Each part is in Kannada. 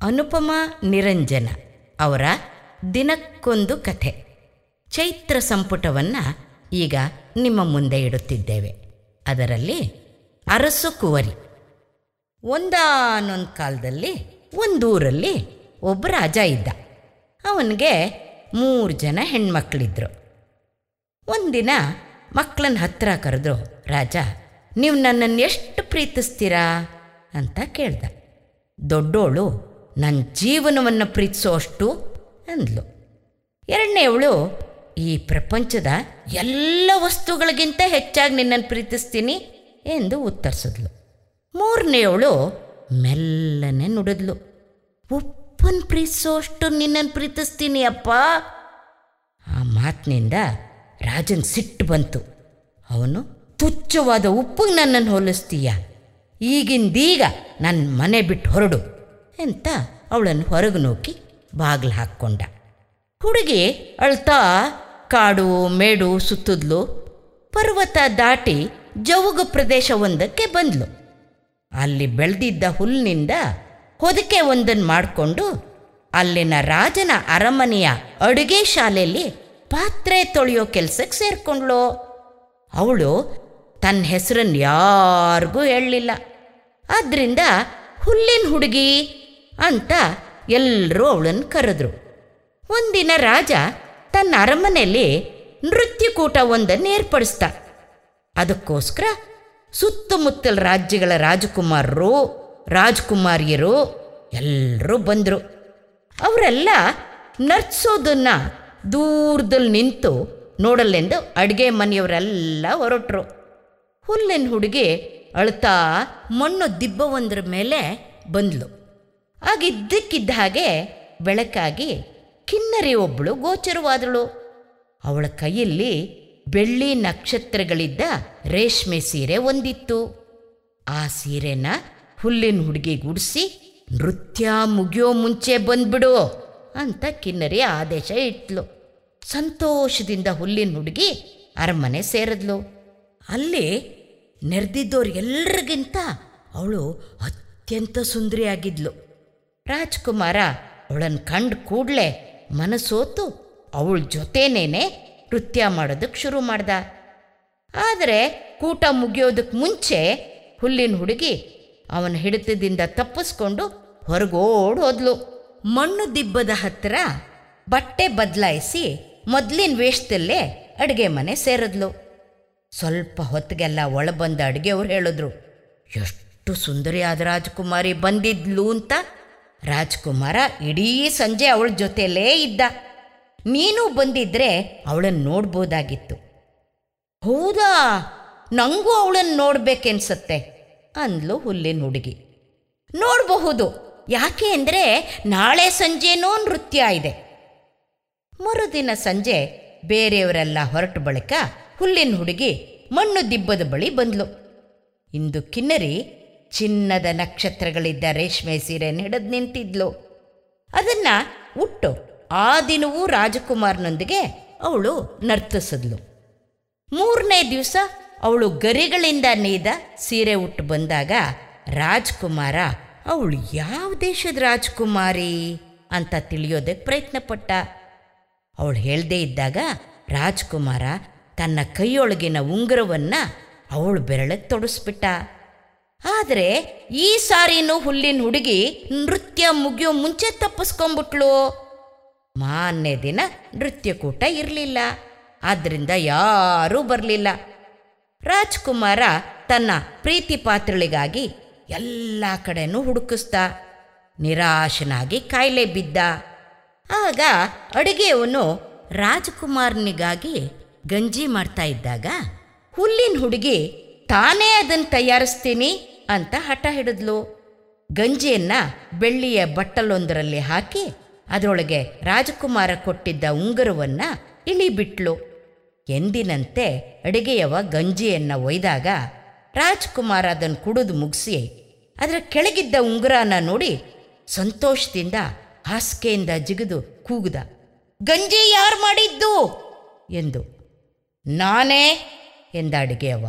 ಅನುಪಮ ನಿರಂಜನ ಅವರ ದಿನಕ್ಕೊಂದು ಕಥೆ ಚೈತ್ರ ಸಂಪುಟವನ್ನು ಈಗ ನಿಮ್ಮ ಮುಂದೆ ಇಡುತ್ತಿದ್ದೇವೆ ಅದರಲ್ಲಿ ಅರಸು ಕುವರಿ ಒಂದಾನೊಂದು ಕಾಲದಲ್ಲಿ ಒಂದೂರಲ್ಲಿ ಒಬ್ಬ ರಾಜ ಇದ್ದ ಅವನಿಗೆ ಮೂರು ಜನ ಹೆಣ್ಮಕ್ಳಿದ್ರು ಒಂದಿನ ಮಕ್ಕಳನ್ನ ಹತ್ತಿರ ಕರೆದ್ರು ರಾಜ ನೀವು ನನ್ನನ್ನು ಎಷ್ಟು ಪ್ರೀತಿಸ್ತೀರಾ ಅಂತ ಕೇಳ್ದ ದೊಡ್ಡೋಳು ನನ್ನ ಜೀವನವನ್ನು ಪ್ರೀತಿಸೋ ಅಷ್ಟು ಅಂದ್ಲು ಎರಡನೇವಳು ಈ ಪ್ರಪಂಚದ ಎಲ್ಲ ವಸ್ತುಗಳಿಗಿಂತ ಹೆಚ್ಚಾಗಿ ನಿನ್ನನ್ನು ಪ್ರೀತಿಸ್ತೀನಿ ಎಂದು ಉತ್ತರಿಸಿದ್ಲು ಮೂರನೇವಳು ಮೆಲ್ಲನೆ ನುಡಿದ್ಲು ಉಪ್ಪನ್ನು ಪ್ರೀತಿಸೋ ಅಷ್ಟು ನಿನ್ನನ್ನು ಪ್ರೀತಿಸ್ತೀನಿ ಅಪ್ಪ ಆ ಮಾತಿನಿಂದ ರಾಜನ್ ಸಿಟ್ಟು ಬಂತು ಅವನು ತುಚ್ಛವಾದ ಉಪ್ಪಿಗೆ ನನ್ನನ್ನು ಹೋಲಿಸ್ತೀಯ ಈಗಿಂದೀಗ ನನ್ನ ಮನೆ ಬಿಟ್ಟು ಹೊರಡು ಅಂತ ಅವಳನ್ನು ಹೊರಗೆ ನೂಕಿ ಬಾಗಿಲು ಹಾಕ್ಕೊಂಡ ಹುಡುಗಿ ಅಳ್ತಾ ಕಾಡು ಮೇಡು ಸುತ್ತಿದ್ಲು ಪರ್ವತ ದಾಟಿ ಜವುಗು ಪ್ರದೇಶ ಒಂದಕ್ಕೆ ಬಂದ್ಲು ಅಲ್ಲಿ ಬೆಳೆದಿದ್ದ ಹುಲ್ಲಿನಿಂದ ಹೊದಿಕೆ ಒಂದನ್ನು ಮಾಡಿಕೊಂಡು ಅಲ್ಲಿನ ರಾಜನ ಅರಮನೆಯ ಅಡುಗೆ ಶಾಲೆಯಲ್ಲಿ ಪಾತ್ರೆ ತೊಳೆಯೋ ಕೆಲಸಕ್ಕೆ ಸೇರ್ಕೊಂಡ್ಳು ಅವಳು ತನ್ನ ಹೆಸರನ್ನು ಯಾರಿಗೂ ಹೇಳಲಿಲ್ಲ ಆದ್ದರಿಂದ ಹುಲ್ಲಿನ ಹುಡುಗಿ ಅಂತ ಎಲ್ಲರೂ ಅವಳನ್ನು ಕರೆದ್ರು ಒಂದಿನ ರಾಜ ತನ್ನ ಅರಮನೆಯಲ್ಲಿ ನೃತ್ಯಕೂಟ ಒಂದನ್ನು ಏರ್ಪಡಿಸ್ದ ಅದಕ್ಕೋಸ್ಕರ ಸುತ್ತಮುತ್ತಲ ರಾಜ್ಯಗಳ ರಾಜಕುಮಾರರು ರಾಜಕುಮಾರಿಯರು ಎಲ್ಲರೂ ಬಂದರು ಅವರೆಲ್ಲ ನರ್ಸೋದನ್ನ ದೂರದಲ್ಲಿ ನಿಂತು ನೋಡಲೆಂದು ಅಡುಗೆ ಮನೆಯವರೆಲ್ಲ ಹೊರಟರು ಹುಲ್ಲಿನ ಹುಡುಗಿ ಅಳ್ತಾ ಮಣ್ಣು ದಿಬ್ಬವೊಂದರ ಮೇಲೆ ಬಂದ್ಲು ಆಗ ಇದ್ದಕ್ಕಿದ್ದ ಹಾಗೆ ಬೆಳಕಾಗಿ ಕಿನ್ನರಿ ಒಬ್ಬಳು ಗೋಚರವಾದಳು ಅವಳ ಕೈಯಲ್ಲಿ ಬೆಳ್ಳಿ ನಕ್ಷತ್ರಗಳಿದ್ದ ರೇಷ್ಮೆ ಸೀರೆ ಒಂದಿತ್ತು ಆ ಸೀರೆನ ಹುಲ್ಲಿನ ಹುಡುಗಿಗೆ ಉಡಿಸಿ ನೃತ್ಯ ಮುಗಿಯೋ ಮುಂಚೆ ಬಂದ್ಬಿಡು ಅಂತ ಕಿನ್ನರಿ ಆದೇಶ ಇಟ್ಲು ಸಂತೋಷದಿಂದ ಹುಲ್ಲಿನ ಹುಡುಗಿ ಅರಮನೆ ಸೇರಿದ್ಲು ಅಲ್ಲಿ ನೆರೆದಿದ್ದವ್ರಿಗೆಲ್ಲರಿಗಿಂತ ಅವಳು ಅತ್ಯಂತ ಸುಂದರಿಯಾಗಿದ್ಲು ರಾಜ್ಕುಮಾರ ಅವಳನ್ನು ಕಂಡು ಕೂಡಲೇ ಮನಸೋತು ಅವಳ ಜೊತೆನೇನೆ ನೃತ್ಯ ಮಾಡೋದಕ್ಕೆ ಶುರು ಮಾಡ್ದ ಆದರೆ ಕೂಟ ಮುಗಿಯೋದಕ್ಕೆ ಮುಂಚೆ ಹುಲ್ಲಿನ ಹುಡುಗಿ ಅವನ ಹಿಡಿತದಿಂದ ತಪ್ಪಿಸ್ಕೊಂಡು ಹೊರಗೋಡ್ ಹೋದ್ಲು ಮಣ್ಣು ದಿಬ್ಬದ ಹತ್ತಿರ ಬಟ್ಟೆ ಬದಲಾಯಿಸಿ ಮೊದಲಿನ ವೇಷದಲ್ಲೇ ಅಡುಗೆ ಮನೆ ಸೇರಿದ್ಲು ಸ್ವಲ್ಪ ಹೊತ್ತಿಗೆಲ್ಲ ಒಳಬಂದ ಅಡುಗೆಯವ್ರು ಹೇಳಿದ್ರು ಎಷ್ಟು ಸುಂದರಿಯಾದ ರಾಜಕುಮಾರಿ ಬಂದಿದ್ಲು ಅಂತ ರಾಜ್ಕುಮಾರ ಇಡೀ ಸಂಜೆ ಅವಳ ಜೊತೆಲೇ ಇದ್ದ ನೀನು ಬಂದಿದ್ರೆ ಅವಳನ್ನು ನೋಡ್ಬೋದಾಗಿತ್ತು ಹೌದಾ ನನಗೂ ಅವಳನ್ನು ನೋಡ್ಬೇಕೆನ್ಸತ್ತೆ ಅಂದ್ಲು ಹುಲ್ಲಿನ ಹುಡುಗಿ ನೋಡಬಹುದು ಯಾಕೆ ಅಂದರೆ ನಾಳೆ ಸಂಜೆನೂ ನೃತ್ಯ ಇದೆ ಮರುದಿನ ಸಂಜೆ ಬೇರೆಯವರೆಲ್ಲ ಹೊರಟ ಬಳಿಕ ಹುಲ್ಲಿನ ಹುಡುಗಿ ಮಣ್ಣು ದಿಬ್ಬದ ಬಳಿ ಬಂದ್ಲು ಇಂದು ಕಿನ್ನರಿ ಚಿನ್ನದ ನಕ್ಷತ್ರಗಳಿದ್ದ ರೇಷ್ಮೆ ಸೀರೆಯನ್ನು ಹಿಡಿದು ನಿಂತಿದ್ಲು ಅದನ್ನ ಉಟ್ಟು ಆ ದಿನವೂ ರಾಜಕುಮಾರನೊಂದಿಗೆ ಅವಳು ನರ್ತಿಸಿದ್ಲು ಮೂರನೇ ದಿವಸ ಅವಳು ಗರಿಗಳಿಂದ ನೇಯ್ದ ಸೀರೆ ಉಟ್ಟು ಬಂದಾಗ ರಾಜ್ಕುಮಾರ ಅವಳು ಯಾವ ದೇಶದ ರಾಜ್ಕುಮಾರಿ ಅಂತ ತಿಳಿಯೋದಕ್ಕೆ ಪ್ರಯತ್ನಪಟ್ಟ ಅವಳು ಹೇಳದೇ ಇದ್ದಾಗ ರಾಜ್ಕುಮಾರ ತನ್ನ ಕೈಯೊಳಗಿನ ಉಂಗುರವನ್ನು ಅವಳು ಬೆರಳಕ್ಕೆ ತೊಡಸ್ಬಿಟ್ಟ ಆದರೆ ಈ ಸಾರಿನೂ ಹುಲ್ಲಿನ ಹುಡುಗಿ ನೃತ್ಯ ಮುಗಿಯೋ ಮುಂಚೆ ತಪ್ಪಿಸ್ಕೊಂಬಿಟ್ಲು ಮಾನ್ಯ ದಿನ ನೃತ್ಯಕೂಟ ಇರಲಿಲ್ಲ ಆದ್ದರಿಂದ ಯಾರೂ ಬರಲಿಲ್ಲ ರಾಜ್ಕುಮಾರ ತನ್ನ ಪ್ರೀತಿ ಪಾತ್ರಳಿಗಾಗಿ ಎಲ್ಲ ಕಡೆನೂ ಹುಡುಕಿಸ್ದ ನಿರಾಶನಾಗಿ ಕಾಯಿಲೆ ಬಿದ್ದ ಆಗ ಅಡುಗೆಯವನು ರಾಜಕುಮಾರನಿಗಾಗಿ ಗಂಜಿ ಮಾಡ್ತಾ ಇದ್ದಾಗ ಹುಲ್ಲಿನ ಹುಡುಗಿ ತಾನೇ ಅದನ್ನು ತಯಾರಿಸ್ತೀನಿ ಅಂತ ಹಠ ಹಿಡಿದ್ಲು ಗಂಜಿಯನ್ನ ಬೆಳ್ಳಿಯ ಬಟ್ಟಲೊಂದರಲ್ಲಿ ಹಾಕಿ ಅದರೊಳಗೆ ರಾಜಕುಮಾರ ಕೊಟ್ಟಿದ್ದ ಉಂಗುರವನ್ನ ಇಳಿಬಿಟ್ಲು ಎಂದಿನಂತೆ ಅಡಿಗೆಯವ ಗಂಜಿಯನ್ನ ಒಯ್ದಾಗ ರಾಜ್ಕುಮಾರ ಅದನ್ನು ಕುಡಿದು ಮುಗಿಸಿ ಅದರ ಕೆಳಗಿದ್ದ ಉಂಗುರನ ನೋಡಿ ಸಂತೋಷದಿಂದ ಹಾಸಿಗೆಯಿಂದ ಜಿಗಿದು ಕೂಗ್ದ ಗಂಜಿ ಯಾರು ಮಾಡಿದ್ದು ಎಂದು ನಾನೇ ಎಂದ ಅಡಿಗೆಯವ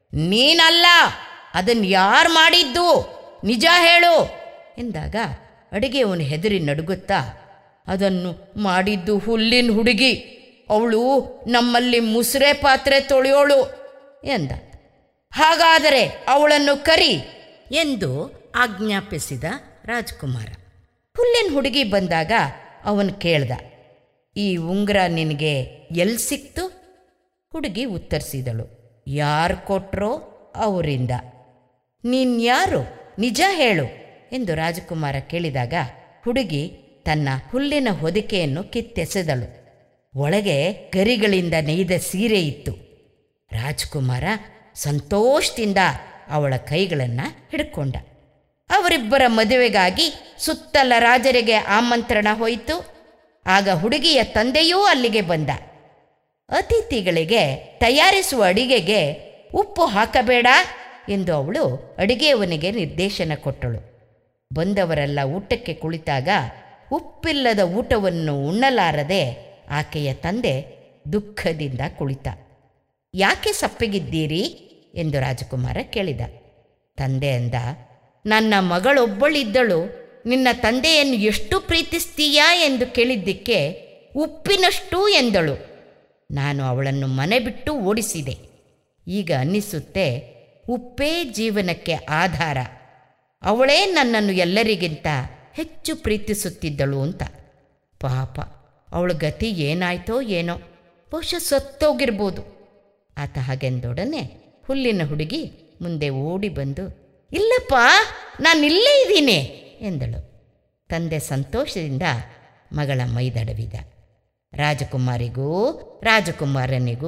ನೀನಲ್ಲ ಅದನ್ನು ಯಾರು ಮಾಡಿದ್ದು ನಿಜ ಹೇಳು ಎಂದಾಗ ಅಡಿಗೆಯವನು ಹೆದರಿ ನಡುಗುತ್ತಾ ಅದನ್ನು ಮಾಡಿದ್ದು ಹುಲ್ಲಿನ ಹುಡುಗಿ ಅವಳು ನಮ್ಮಲ್ಲಿ ಮುಸುರೆ ಪಾತ್ರೆ ತೊಳೆಯೋಳು ಎಂದ ಹಾಗಾದರೆ ಅವಳನ್ನು ಕರಿ ಎಂದು ಆಜ್ಞಾಪಿಸಿದ ರಾಜ್ಕುಮಾರ ಹುಲ್ಲಿನ ಹುಡುಗಿ ಬಂದಾಗ ಅವನು ಕೇಳ್ದ ಈ ಉಂಗುರ ನಿನಗೆ ಎಲ್ಲಿ ಸಿಕ್ತು ಹುಡುಗಿ ಉತ್ತರಿಸಿದಳು ಯಾರು ಕೊಟ್ರೋ ಅವರಿಂದ ನೀನ್ಯಾರು ನಿಜ ಹೇಳು ಎಂದು ರಾಜಕುಮಾರ ಕೇಳಿದಾಗ ಹುಡುಗಿ ತನ್ನ ಹುಲ್ಲಿನ ಹೊದಿಕೆಯನ್ನು ಕಿತ್ತೆಸೆದಳು ಒಳಗೆ ಗರಿಗಳಿಂದ ನೇಯ್ದ ಸೀರೆ ಇತ್ತು ರಾಜಕುಮಾರ ಸಂತೋಷದಿಂದ ಅವಳ ಕೈಗಳನ್ನು ಹಿಡ್ಕೊಂಡ ಅವರಿಬ್ಬರ ಮದುವೆಗಾಗಿ ಸುತ್ತಲ ರಾಜರಿಗೆ ಆಮಂತ್ರಣ ಹೋಯಿತು ಆಗ ಹುಡುಗಿಯ ತಂದೆಯೂ ಅಲ್ಲಿಗೆ ಬಂದ ಅತಿಥಿಗಳಿಗೆ ತಯಾರಿಸುವ ಅಡಿಗೆಗೆ ಉಪ್ಪು ಹಾಕಬೇಡ ಎಂದು ಅವಳು ಅಡಿಗೆಯವನಿಗೆ ನಿರ್ದೇಶನ ಕೊಟ್ಟಳು ಬಂದವರೆಲ್ಲ ಊಟಕ್ಕೆ ಕುಳಿತಾಗ ಉಪ್ಪಿಲ್ಲದ ಊಟವನ್ನು ಉಣ್ಣಲಾರದೆ ಆಕೆಯ ತಂದೆ ದುಃಖದಿಂದ ಕುಳಿತ ಯಾಕೆ ಸಪ್ಪಗಿದ್ದೀರಿ ಎಂದು ರಾಜಕುಮಾರ ಕೇಳಿದ ತಂದೆ ಅಂದ ನನ್ನ ಮಗಳೊಬ್ಬಳಿದ್ದಳು ನಿನ್ನ ತಂದೆಯನ್ನು ಎಷ್ಟು ಪ್ರೀತಿಸ್ತೀಯಾ ಎಂದು ಕೇಳಿದ್ದಕ್ಕೆ ಉಪ್ಪಿನಷ್ಟು ಎಂದಳು ನಾನು ಅವಳನ್ನು ಮನೆ ಬಿಟ್ಟು ಓಡಿಸಿದೆ ಈಗ ಅನ್ನಿಸುತ್ತೆ ಉಪ್ಪೇ ಜೀವನಕ್ಕೆ ಆಧಾರ ಅವಳೇ ನನ್ನನ್ನು ಎಲ್ಲರಿಗಿಂತ ಹೆಚ್ಚು ಪ್ರೀತಿಸುತ್ತಿದ್ದಳು ಅಂತ ಪಾಪ ಅವಳ ಗತಿ ಏನಾಯ್ತೋ ಏನೋ ಬಹುಶಃ ಸತ್ತೋಗಿರ್ಬೋದು ಆತ ಹಾಗೆಂದೊಡನೆ ಹುಲ್ಲಿನ ಹುಡುಗಿ ಮುಂದೆ ಓಡಿ ಬಂದು ಇಲ್ಲಪ್ಪ ನಾನಿಲ್ಲೇ ಇದ್ದೀನಿ ಎಂದಳು ತಂದೆ ಸಂತೋಷದಿಂದ ಮಗಳ ಮೈದಡವಿದ ರಾಜಕುಮಾರಿಗೂ ರಾಜಕುಮಾರನಿಗೂ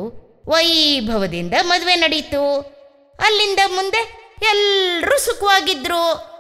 ವೈಭವದಿಂದ ಮದುವೆ ನಡೀತು ಅಲ್ಲಿಂದ ಮುಂದೆ ಎಲ್ಲರೂ ಸುಖವಾಗಿದ್ರು